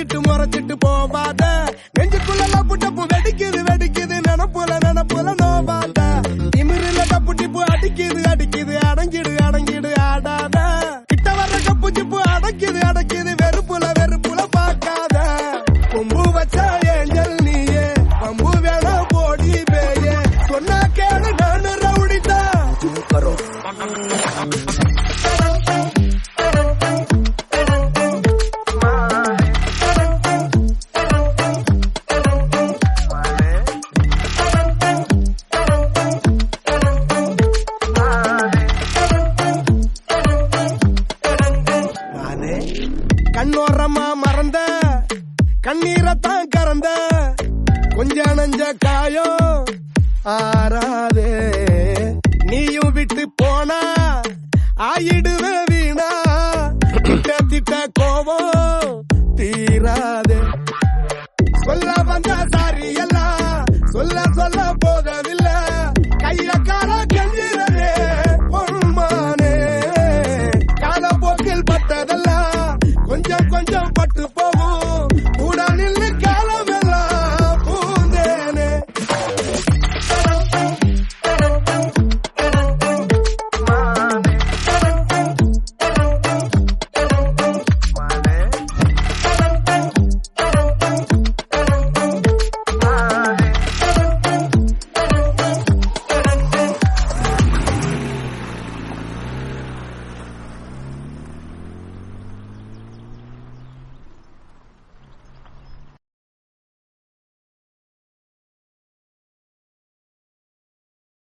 முறைச்சிட்டு முறைச்சிட்டு போவாத நெஞ்சுக்குள்ள டப்பு டப்பு வெடிக்குது வெடிக்குது நினப்புல நினப்புல நோவாத திமிரில டப்பு டிப்பு அடிக்குது அடிக்குது அடங்கிடு அடங்கிடு ஆடாத கிட்ட வர்ற கப்பு சிப்பு அடக்குது அடக்குது வெறுப்புல வெறுப்புல பார்க்காத கொம்பு வச்ச ஏஞ்சல் நீயே பம்பு வேணா போடி பேயே சொன்னா கேளு நானு ரவுடிதான் நானே கண்ணோரமா மறந்த கண்ணீரத்தான் கறந்த கொஞ்ச நஞ்ச காயம் ஆறாதே நீயும் விட்டு போனா ஆயிடு